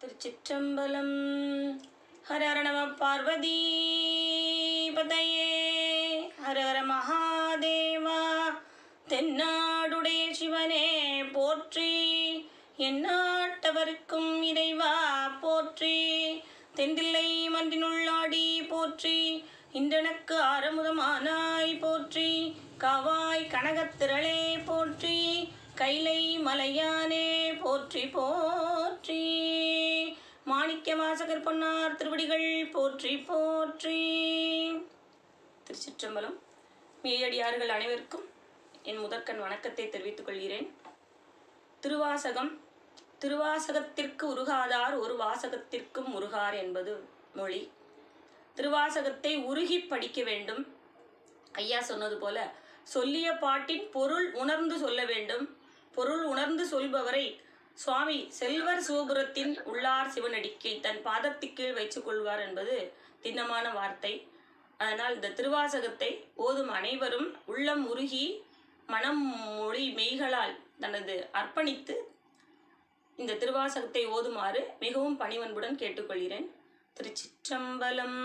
திருச்சிற்றம்பலம் ஹர ஹர நம பார்வதி பதையே ஹர ஹர மகாதேவா தென்னாடுடைய சிவனே போற்றி எந்நாட்டவர்க்கும் இறைவா போற்றி தென்தில்லை மன்றினுள்ளாடி போற்றி இன்றனக்கு ஆரமுதமானாய் போற்றி காவாய் கனகத்திரளே போற்றி கைலை மலையானே போற்றி போற்றி மாணிக்க வாசகர் பொன்னார் திருவடிகள் போற்றி போற்றி திருச்சிற்றம்பலம் மேயடியார்கள் அனைவருக்கும் என் முதற்கண் வணக்கத்தை தெரிவித்துக் கொள்கிறேன் திருவாசகம் திருவாசகத்திற்கு உருகாதார் ஒரு வாசகத்திற்கும் உருகார் என்பது மொழி திருவாசகத்தை உருகி படிக்க வேண்டும் ஐயா சொன்னது போல சொல்லிய பாட்டின் பொருள் உணர்ந்து சொல்ல வேண்டும் பொருள் உணர்ந்து சொல்பவரை சுவாமி செல்வர் சிவபுரத்தின் உள்ளார் சிவனடிக்கை தன் பாதத்துக் கீழ் வைத்துக் கொள்வார் என்பது திண்ணமான வார்த்தை அதனால் இந்த திருவாசகத்தை ஓதும் அனைவரும் உள்ளம் உருகி மனம் மொழி மெய்களால் தனது அர்ப்பணித்து இந்த திருவாசகத்தை ஓதுமாறு மிகவும் பணிவன்புடன் கேட்டுக்கொள்கிறேன் திருச்சிற்றம்பலம்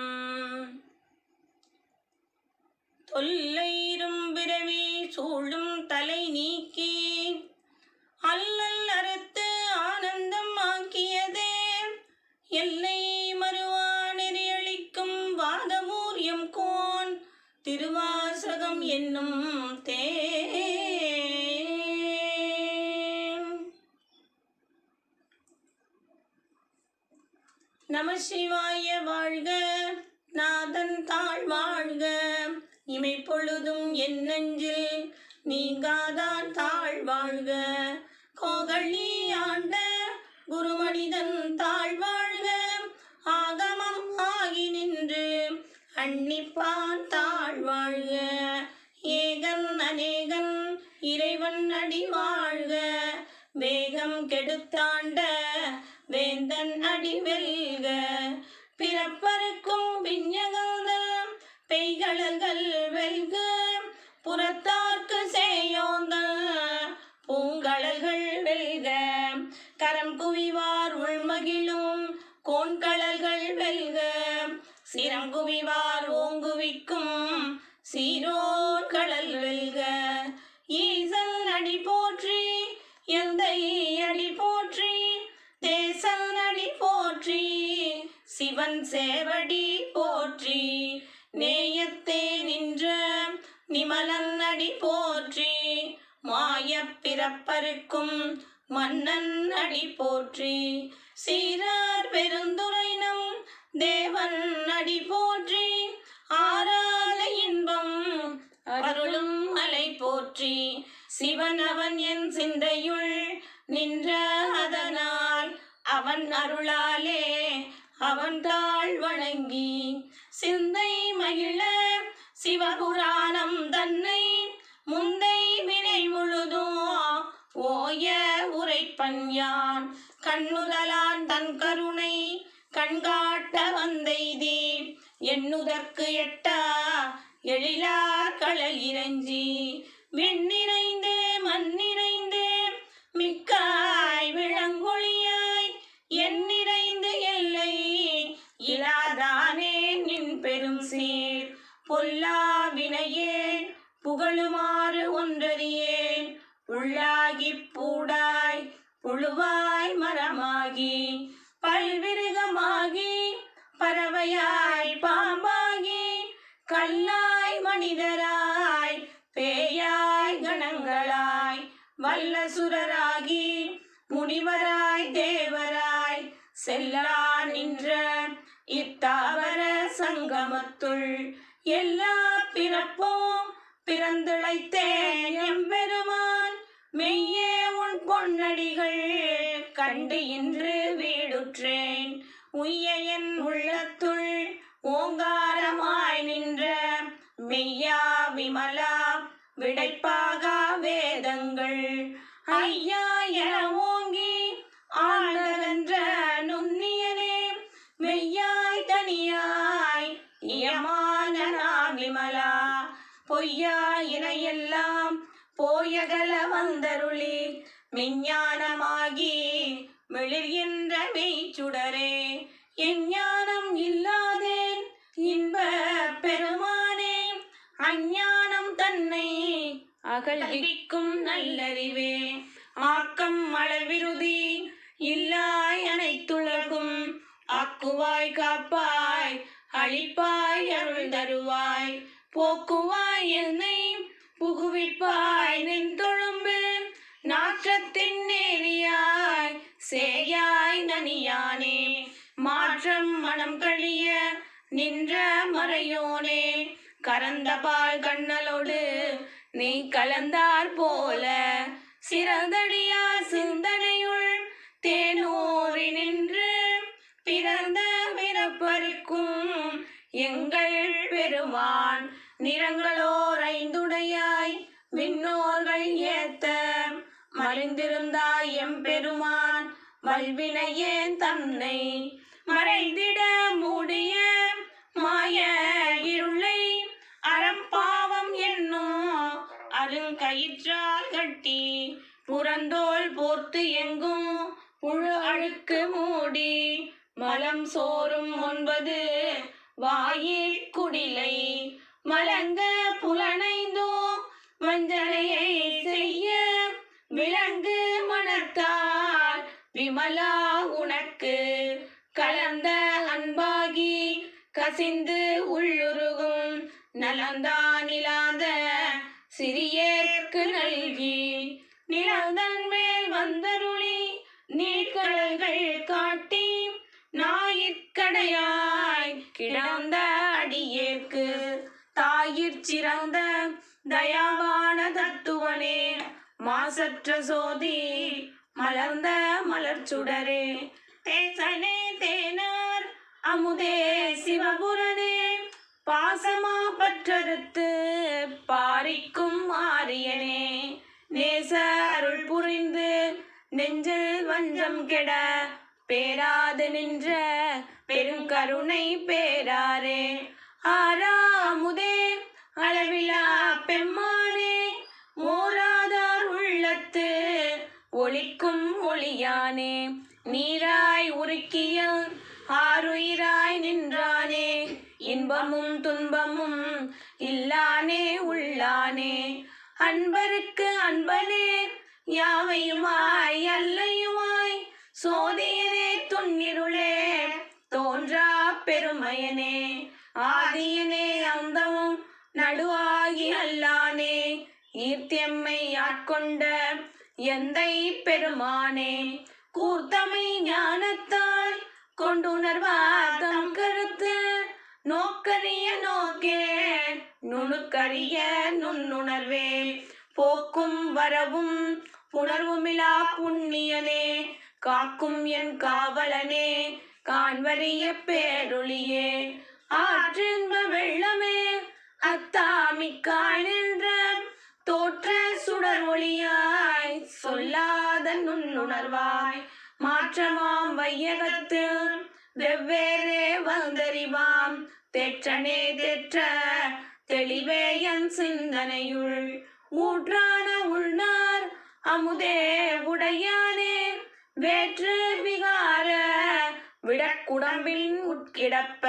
தொல்லைரும் பிறவி சூழும் தலை நீக்கி அல்லல் அறுத்து ஆனந்தம் ஆக்கியதே எல்லை மறுவா நெறியளிக்கும் வாதமூரியம் கோன் திருவாசகம் என்னும் தே நம சிவாய வாழ்க நாதன் தாழ் வாழ்க இமை பொழுதும் என் நெஞ்சில் நீங்காதான் தாழ் வாழ்க கோகழி ஆண்ட குருமனிதன் தாழ் வாழ்க ஆகமம் ஆகி நின்று அன்னிப்பான் தாழ் வாழ்க ஏகன் அநேகன் இறைவன் அடி வாழ்க வேகம் கெடுத்தாண்ட வேந்தன் அடி வெல்க பிறப்பருக்கும் விஞ்ஞகந்த பெய்கடல்கள் வெல்க புறத்தார்க்கு சேயோந்த பூங்கடல்கள் வெல்க கரம் குவிவார் உள்மகிழும் கோண்கடல்கள் வெல்க சிரம் குவிவார் ஓங்குவிக்கும் சீரோன் கடல் வெல்க ஈசன் அடி போற்றி எந்தை அடி போற்றி தேசன் அடி போற்றி சிவன் சேவடி போற்றி நேயத்தே நின்ற நிமலன் அடி போற்றி மாயப் பிறப்பருக்கும் மன்னன் அடி போற்றி சீரார் பெருந்துரைனம் தேவன் அடி போற்றி ஆராத இன்பம் அருளும் மலை போற்றி சிவன் அவன் என் சிந்தையுள் நின்ற அதனால் அவன் அருளாலே அவன் தாழ் வணங்கி சிந்தை மகிழ சிவபுராணம் தன்னை முந்தை வினை முழுதும் ஓய உரைப்பன் யான் கண்ணுதலான் தன் கருணை கண்காட்ட வந்தெய்தி எண்ணுதற்கு எட்டா எழிலார் கடல் இறைஞ்சி விண்ணிறைந்து மண்ணிறைந்து மிக்காய் விளங்கொழியாய் எண்ணிறைந்து எல்லை இலாதானே நின் பெரும் சீர் பொல்லா வினையேன் புகழுமாறு ஒன்றறியேன் உள்ளாகி பூடாய் புழுவாய் மரமாகி பல்விருகமாகி பறவையாய் பாம்பாகி கல்லாய் மனிதராய் பேயாய் கணங்களாய் வல்லசுரராகி முனிவராய் தேவராய் செல்லா நின்ற இத்தாவர சங்கமத்துள் எல்லா பிறப்போம் பிறந்திழைத்தேன் எம்பெருமான் மெய்யே உன் பொன்னடிகள் கண்டு இன்று வீடுற்றேன் உய்ய என் உள்ளத்துள் ஓங்காரமாய் நின்ற மெய்யா விமலா விடைப்பாகா வேதங்கள் ஐயா என ஓங்கி ஆழ்ந்த நுண்ணியனே மெய்யாய் தனியாய் இயமான நாம் விமலா பொய்யா இணையெல்லாம் போயகல வந்தருளி மெஞ்ஞானமாகி மிளிர்கின்ற மெய் சுடரே என் ஞானம் இல்லாதேன் இன்ப பெருமானே அஞ்ஞானம் தன்னை அகழ்விக்கும் நல்லறிவே ஆக்கம் அளவிருதி இல்லாய் அனைத்துலகும் ஆக்குவாய் காப்பாய் அழிப்பாய் அருள் தருவாய் போக்குவாய் என்னை புகுவிப்பாய் நின் தொழும்பு நாற்றத்தின் நேரியாய் சேயாய் நனியானே மாற்றம் மனம் கழிய நின்ற மறையோனே கரந்த பால் கண்ணலோடு நீ கலந்தார் போல சிறந்தடியா சிந்தனையுள் தேனூறி நின்று பிறந்த பிறப்பருக்கும் எங்கள் பெருமான் நிறங்களோர் ஐந்துடையாய் விண்ணோர்கள் ஏத்த மறைந்திருந்தாய் எம் பெருமான் வல்வினையேன் தன்னை மறைந்திட மூடிய மாய இருளை அறம்பாவம் என்னும் அருங்கயிற்றால் கட்டி புறந்தோல் போர்த்து எங்கும் புழு அழுக்கு மூடி மலம் சோறும் ஒன்பது வாயில் குடிலை மலங்க புலனைந்தோ வஞ்சனையை செய்ய விலங்கு மனத்தால் விமலா உனக்கு கலந்த அன்பாகி கசிந்து உள்ளுருகும் நலந்தான் இல்லாத சிறியேற்கு நல்கி நிலந்தன் மேல் வந்தருளி நீர்க்கடல்கள் காட்டி ஞாயிற்கடையாய் கிடந்த அடியேற்கு தாயிற் சிறந்த தயாவான தத்துவனே மாசற்ற சோதி மலர்ந்த மலர் சுடரே தேசனே தேனார் அமுதே சிவபுரனே பாசமா பற்றறுத்து பாரிக்கும் ஆரியனே நேச அருள் புரிந்து நெஞ்சில் வஞ்சம் கெட பேராது நின்ற பெருங்கருணை பேராரே ஆறாமுதே அளவிலா பெம்மானே மோராதார் உள்ளத்து ஒளிக்கும் ஒளியானே நீராய் உருக்கிய ஆறுயிராய் நின்றானே இன்பமும் துன்பமும் இல்லானே உள்ளானே அன்பருக்கு அன்பனே யாவையுமாய் அல்லையுமாய் சோதியனே துன்னிருளே தோன்றா பெருமையனே ஆதியனே அந்தமும் நடுவாகி அல்லானே ஈர்த்தியம்மை ஆட்கொண்ட எந்தை பெருமானே கூர்த்தமை ஞானத்தால் கொண்டுணர்வாதம் கருத்து நோக்கரிய நோக்கே நுணுக்கரிய நுண்ணுணர்வே போக்கும் வரவும் புணர்வுமிலா புண்ணியனே காக்கும் என் காவலனே காண்வரிய பேரொளியே ஆற்றின்ப வெள்ளமே அத்தாமிக்காய் நின்ற தோற்ற சுடர் ஒளியாய் சொல்லாத நுண்ணுணர்வாய் மாற்றமாம் வையகத்து வெவ்வேறே வந்தறிவாம் தெற்றனே தெற்ற தெளிவே என் சிந்தனையுள் ஊற்றான உள்னார் அமுதே உடையானே வேற்று விகார விடக்குடம்பில் உட்கிடப்ப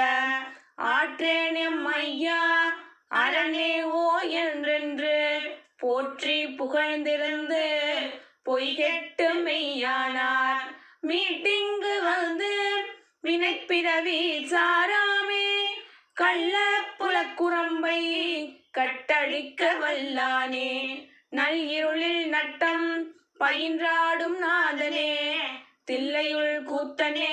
ஆற்றேனெம் ஐயா அரணே ஓ என்றென்று போற்றி புகழ்ந்திருந்து பொய்கெட்டு மெய்யானார் மீட்டிங்கு வந்து வினைப்பிறவி சாராமே கள்ள புலக்குரம்பை கட்டழிக்க வல்லானே நல் இருளில் நட்டம் பயின்றாடும் நாதனே தில்லையுள் கூத்தனே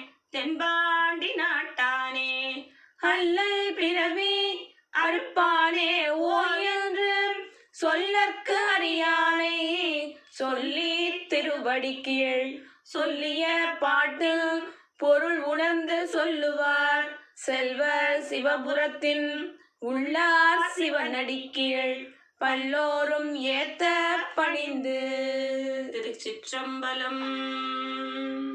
தென்பாண்டி நாட்டானே அல்லல் பிறவி அறுப்பானே ஓ என்று சொல்லற்கு அறியானை சொல்லி திருவடி கீழ் சொல்லிய பாட்டு பொருள் உணர்ந்து சொல்லுவார் செல்வர் சிவபுரத்தின் உள்ளார் சிவனடி கீழ் பல்லோரும் ஏத்த பணிந்து திருச்சிற்றம்பலம்